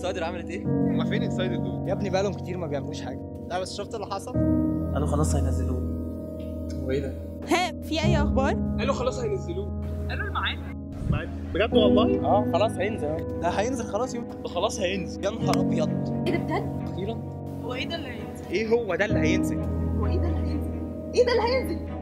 انسايدر عملت ايه؟ هما فين انسايدر دول؟ يا ابني بقالهم كتير ما بيعملوش حاجه لا بس شفت اللي حصل؟ قالوا خلاص هينزلوه هو ايه ده؟ ها في اي اخبار قالوا خلاص هينزلوه قالوا الميعاد بجد والله؟ اه خلاص هينزل اهو ده هينزل خلاص يوم ده خلاص هينزل يا نهار ابيض ايه ده بجد اخيرا هو ايه ده اللي هينزل ايه هو ده اللي هينزل؟ هو ايه ده اللي هينزل ايه ده اللي هينزل